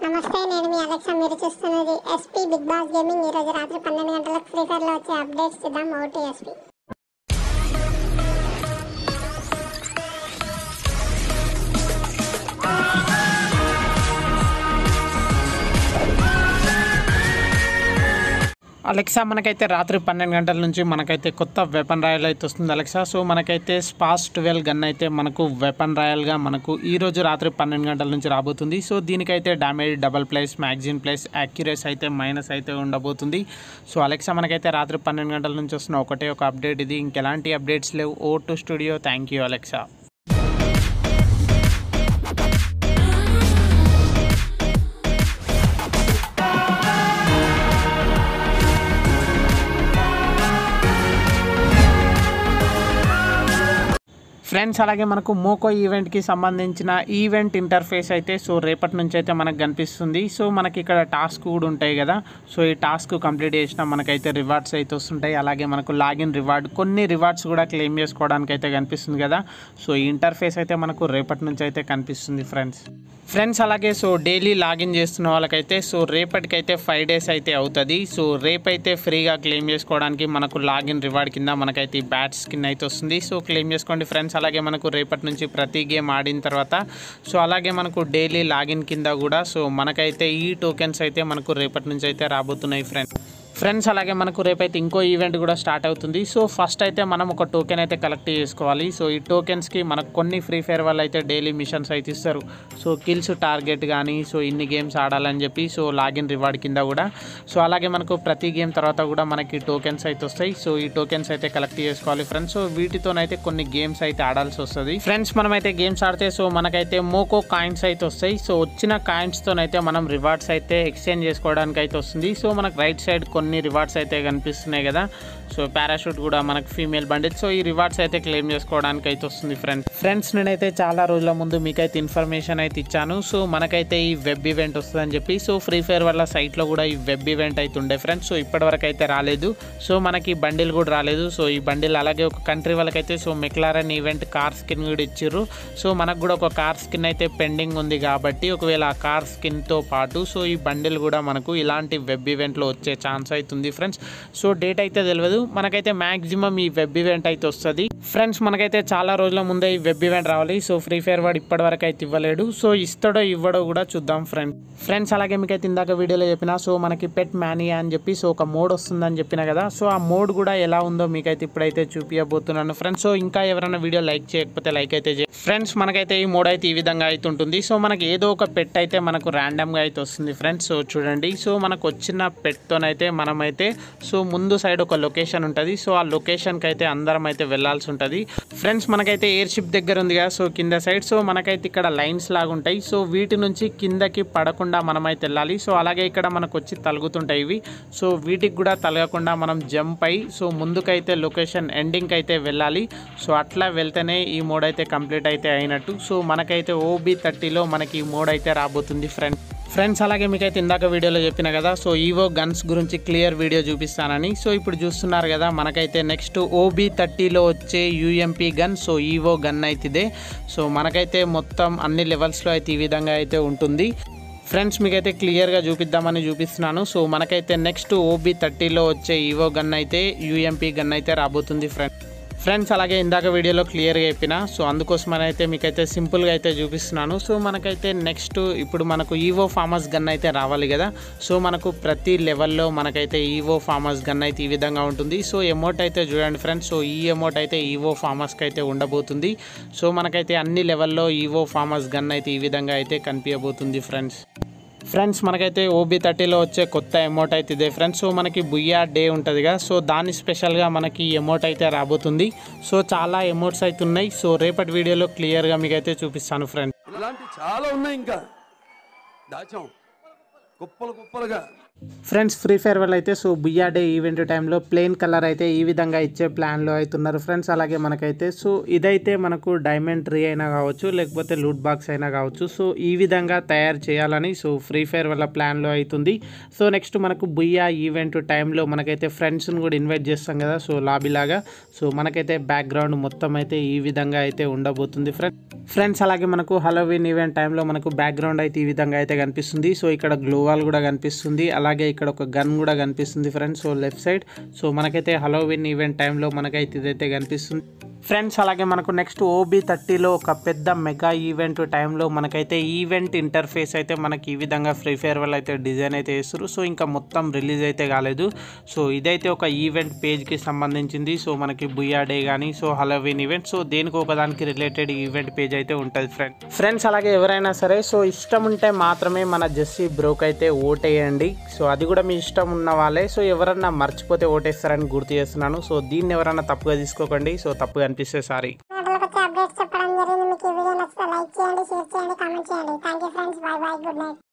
నమస్తే నేను మీ అలెక్సా మీరు చూస్తున్నది ఎస్పీ బిగ్ బాస్ గేమింగ్ ఈ రోజు రాత్రి పన్నెండు గంటలకు ఫ్రీ ఫైర్ లో వచ్చే అప్డేట్స్ చూద్దాం ఓటీ ఎస్పీ అలెక్సా మనకైతే రాత్రి పన్నెండు గంటల నుంచి మనకైతే కొత్త వెపన్ రాయల్ అయితే వస్తుంది అలెక్సా సో మనకైతే స్పాస్ ట్వెల్వ్ గన్ అయితే మనకు వెపన్ రాయల్గా మనకు ఈ రోజు రాత్రి పన్నెండు గంటల నుంచి రాబోతుంది సో దీనికైతే damage double place magazine place accuracy అయితే మైనస్ అయితే ఉండబోతుంది సో అలెక్సా మనకైతే రాత్రి పన్నెండు గంటల నుంచి వస్తున్న ఒకటే ఒక అప్డేట్ ఇది ఇంకెలాంటి అప్డేట్స్ లేవు O two studio thank you Alexa friends అలాగే మనకు మోకో ఈవెంట్కి సంబంధించిన ఈవెంట్ ఇంటర్ఫేస్ అయితే సో రేపటి నుంచి అయితే మనకు కనిపిస్తుంది సో మనకి ఇక్కడ టాస్క్ కూడా ఉంటాయి కదా సో ఈ టాస్క్ కంప్లీట్ చేసిన మనకైతే రివార్డ్స్ అయితే వస్తుంటాయి అలాగే మనకు లాగిన్ రివార్డ్ కొన్ని రివార్డ్స్ కూడా క్లెయిమ్ చేసుకోవడానికి అయితే కనిపిస్తుంది కదా సో ఈ ఇంటర్ఫేస్ అయితే మనకు రేపటి నుంచి అయితే కనిపిస్తుంది ఫ్రెండ్స్ ఫ్రెండ్స్ అలాగే సో డైలీ లాగిన్ చేస్తున్న వాళ్ళకైతే సో రేపటికైతే ఫైవ్ డేస్ అయితే అవుతుంది సో రేపైతే ఫ్రీగా క్లెయిమ్ చేసుకోవడానికి మనకు లాగిన్ రివార్డ్ కింద మనకైతే ఈ బ్యాట్ స్కిన్ అయితే వస్తుంది సో క్లెయిమ్ చేసుకోండి ఫ్రెండ్స్ అలాగే మనకు రేపటి నుంచి ప్రతి గేమ్ ఆడిన తర్వాత సో అలాగే మనకు డైలీ లాగిన్ కింద కూడా సో మనకైతే ఈ టోకెన్స్ అయితే మనకు రేపటి నుంచి అయితే రాబోతున్నాయి ఫ్రెండ్స్ ఫ్రెండ్స్ అలాగే మనకు రేపైతే ఇంకో ఈవెంట్ కూడా స్టార్ట్ అవుతుంది సో ఫస్ట్ అయితే మనం ఒక టోకెన్ అయితే కలెక్ట్ చేసుకోవాలి సో ఈ టోకెన్స్కి మనకు కొన్ని ఫ్రీ ఫైర్ వాళ్ళు అయితే డైలీ మిషన్స్ అయితే ఇస్తారు సో కిల్స్ టార్గెట్ కానీ సో ఇన్ని గేమ్స్ ఆడాలని చెప్పి సో లాగిన్ రివార్డ్ కింద కూడా సో అలాగే మనకు ప్రతి గేమ్ తర్వాత కూడా మనకి టోకెన్స్ అయితే వస్తాయి సో ఈ టోకెన్స్ అయితే కలెక్ట్ చేసుకోవాలి ఫ్రెండ్స్ సో వీటితోనైతే కొన్ని గేమ్స్ అయితే ఆడాల్సి వస్తుంది ఫ్రెండ్స్ మనమైతే గేమ్స్ ఆడితే సో మనకైతే మోకో కాయిన్స్ అయితే వస్తాయి సో వచ్చిన కాయిన్స్తోనైతే మనం రివార్డ్స్ అయితే ఎక్స్చేంజ్ చేసుకోవడానికి అయితే వస్తుంది సో మనకు రైట్ సైడ్ కొన్ని రివార్డ్స్ అయితే కనిపిస్తున్నాయి కదా సో పారాషూట్ కూడా మనకు ఫీమేల్ బండిల్ సో ఈ రివార్డ్స్ అయితే క్లెయిమ్ చేసుకోవడానికి అయితే వస్తుంది ఫ్రెండ్స్ ఫ్రెండ్స్ నేనైతే చాలా రోజుల ముందు మీకైతే ఇన్ఫర్మేషన్ అయితే ఇచ్చాను సో మనకైతే ఈ వెబ్ ఈవెంట్ వస్తుందని చెప్పి సో ఫ్రీ ఫైర్ వాళ్ళ సైట్లో కూడా ఈ వెబ్ ఈవెంట్ అయితే ఉండే ఫ్రెండ్స్ సో ఇప్పటివరకు అయితే రాలేదు సో మనకి బండిల్ కూడా రాలేదు సో ఈ బండిల్ అలాగే ఒక కంట్రీ వాళ్ళకైతే so McLaren event car skin కూడా ఇచ్చిర్రు సో మనకు కూడా ఒక కార్ స్కిన్ అయితే పెండింగ్ ఉంది కాబట్టి ఒకవేళ ఆ కార్ స్కిన్తో పాటు సో ఈ బండిల్ కూడా మనకు ఇలాంటి వెబ్ ఈవెంట్లో వచ్చే ఛాన్స్ అవుతుంది ఫ్రెండ్స్ సో డేట్ అయితే తెలియదు మనకైతే మ్యాక్సిమం ఈ వెబ్ ఈవెంట్ అయితే వస్తుంది ఫ్రెండ్స్ మనకైతే చాలా రోజుల ముందే ఈ వెబ్ ఈవెంట్ రావాలి సో ఫ్రీ ఫైర్ వాడు ఇప్పటి వరకు అయితే ఇవ్వలేడు సో ఇస్తాడో ఇవ్వడో కూడా చూద్దాం ఫ్రెండ్స్ ఫ్రెండ్స్ అలాగే మీకైతే ఇందాక వీడియోలో చెప్పిన సో మనకి పెట్ మ్యానియా అని చెప్పి సో ఒక మోడ్ వస్తుందని చెప్పిన కదా సో ఆ మోడ్ కూడా ఎలా ఉందో మీకైతే ఇప్పుడైతే చూపించబోతున్నాను ఫ్రెండ్స్ సో ఇంకా ఎవరైనా వీడియో లైక్ చేయకపోతే లైక్ అయితే చేయండి ఫ్రెండ్స్ మనకైతే ఈ మోడ్ అయితే ఈ విధంగా అయితే ఉంటుంది సో మనకి ఏదో ఒక పెట్ అయితే మనకు ర్యాండమ్గా అయితే వస్తుంది ఫ్రెండ్స్ సో చూడండి సో మనకు వచ్చిన పెట్తోనైతే మనమైతే సో ముందు సైడ్ ఒక లొకేషన్ ఉంటుంది సో ఆ లొకేషన్కి అయితే అందరం అయితే వెళ్ళాల్సి ఉంటుంది ఫ్రెండ్స్ మనకైతే ఎయిర్ షిప్ దగ్గర ఉంది కదా సో కింద సైడ్ సో మనకైతే ఇక్కడ లైన్స్ లాగా ఉంటాయి సో వీటి నుంచి కిందకి పడకుండా మనమైతే వెళ్ళాలి సో అలాగే ఇక్కడ మనకు వచ్చి తలుగుతుంటాయి ఇవి సో వీటికి కూడా తలగకుండా మనం జంప్ అయి సో ముందుకైతే లొకేషన్ ఎండింగ్కి అయితే వెళ్ళాలి సో అట్లా వెళ్తేనే ఈ మోడ్ అయితే కంప్లీట్ అయితే అయినట్టు సో మనకైతే ఓబీ థర్టీలో మనకి ఈ మోడ్ అయితే రాబోతుంది ఫ్రెండ్ ఫ్రెండ్స్ అలాగే మీకైతే ఇందాక వీడియోలో చెప్పిన కదా సో ఈవో గన్స్ గురించి క్లియర్ వీడియో చూపిస్తానని సో ఇప్పుడు చూస్తున్నారు కదా మనకైతే నెక్స్ట్ ఓబీ థర్టీలో వచ్చే UMP gun so EVO gun అయితే ఇదే సో మనకైతే మొత్తం అన్ని లెవెల్స్లో అయితే ఈ విధంగా అయితే ఉంటుంది ఫ్రెండ్స్ మీకైతే క్లియర్గా చూపిద్దామని చూపిస్తున్నాను సో మనకైతే నెక్స్ట్ ఓబీ థర్టీలో వచ్చే ఈవో గన్ అయితే యూఎంపీ గన్ అయితే రాబోతుంది ఫ్రెండ్ ఫ్రెండ్స్ అలాగే ఇందాక వీడియోలో క్లియర్గా చెప్పిన సో అందుకోసమని అయితే మీకైతే సింపుల్గా అయితే చూపిస్తున్నాను సో మనకైతే నెక్స్ట్ ఇప్పుడు మనకు ఈవో ఫార్మర్స్ గన్ అయితే రావాలి కదా సో మనకు ప్రతి లెవెల్లో మనకైతే ఈవో ఫార్మర్స్ గన్ అయితే ఈ విధంగా ఉంటుంది సో ఎమౌంట్ అయితే చూడండి ఫ్రెండ్స్ సో ఈ అమౌంట్ అయితే ఈవో ఫార్మర్స్కి అయితే ఉండబోతుంది సో మనకైతే అన్ని లెవెల్లో ఈవో ఫార్మర్స్ గన్ అయితే ఈ విధంగా అయితే కనిపించబోతుంది ఫ్రెండ్స్ ఫ్రెండ్స్ మనకైతే ఓబీ థర్టీలో వచ్చే కొత్త ఎమౌంట్ అయితే ఇదే ఫ్రెండ్స్ సో మనకి బుయ్యా డే ఉంటుంది కదా సో దాని స్పెషల్గా మనకి ఎమౌంట్ అయితే రాబోతుంది సో చాలా ఎమౌంట్స్ అయితే ఉన్నాయి సో రేపటి వీడియోలో క్లియర్గా మీకు అయితే చూపిస్తాను ఫ్రెండ్స్ ఇలాంటి చాలా ఉన్నాయి ఇంకా దాచాం కుప్పలు కుప్పలుగా ఫ్రెండ్స్ ఫ్రీ ఫైర్ వల్ల అయితే సో బుయ్యా డే ఈవెంట్ టైంలో ప్లెయిన్ కలర్ అయితే ఈ విధంగా ఇచ్చే ప్లాన్లో అవుతున్నారు ఫ్రెండ్స్ అలాగే మనకైతే సో ఇదైతే మనకు డైమండ్ ట్రీ అయినా కావచ్చు లేకపోతే లూట్ బాక్స్ అయినా కావచ్చు సో ఈ విధంగా తయారు చేయాలని సో ఫ్రీ ఫైర్ వల్ల ప్లాన్లో అవుతుంది సో నెక్స్ట్ మనకు బుయ్యా ఈవెంట్ టైంలో మనకైతే ఫ్రెండ్స్ని కూడా ఇన్వైట్ చేస్తాం కదా సో లాబీ లాగా సో మనకైతే బ్యాక్గ్రౌండ్ మొత్తం అయితే ఈ విధంగా అయితే ఉండబోతుంది ఫ్రెండ్ ఫ్రెండ్స్ అలాగే మనకు హలోవిన్ ఈవెంట్ టైంలో మనకు బ్యాక్గ్రౌండ్ అయితే ఈ విధంగా అయితే కనిపిస్తుంది సో ఇక్కడ గ్లోవాల్ కూడా కనిపిస్తుంది అలాగే ఇక్కడ ఒక గన్ కూడా కనిపిస్తుంది friends so left side so మనకైతే హలోవిన్ ఈవెంట్ టైంలో మనకైతే ఇదైతే కనిపిస్తుంది ఫ్రెండ్స్ అలాగే మనకు నెక్స్ట్ ఓబీ థర్టీలో ఒక పెద్ద మెగా ఈవెంట్ టైంలో మనకైతే ఈవెంట్ ఇంటర్ఫేస్ అయితే మనకి ఈ విధంగా ఫ్రీ ఫైర్ వల్ల అయితే డిజైన్ అయితే వేస్తారు సో ఇంకా మొత్తం రిలీజ్ అయితే కాలేదు సో ఇదైతే ఒక ఈవెంట్ పేజ్కి సంబంధించింది సో మనకి బుయా డే కానీ సో హలోవిన్ ఈవెంట్ సో దేనికి ఒకదానికి రిలేటెడ్ ఈవెంట్ పేజ్ అయితే ఉంటుంది ఫ్రెండ్ ఫ్రెండ్స్ అలాగే ఎవరైనా సరే సో ఇష్టం ఉంటే మాత్రమే మన జెస్సీ బ్రోక్ అయితే ఓటేయండి సో అది కూడా మీ ఇష్టం ఉన్న వాళ్ళే సో ఎవరన్నా మర్చిపోతే ఓటేస్తారని గుర్తు చేస్తున్నాను సో దీన్ని ఎవరన్నా తప్పుగా తీసుకోకండి సో తప్పుగా అనిపిస్తే సారీ గంటలకు వచ్చే అప్డేట్స్ చెప్పడం జరిగింది మీకు ఈ వీడియో నచ్చితే లైక్ చేయండి షేర్ చేయండి కామెంట్ చేయండి thank you friends bye bye good night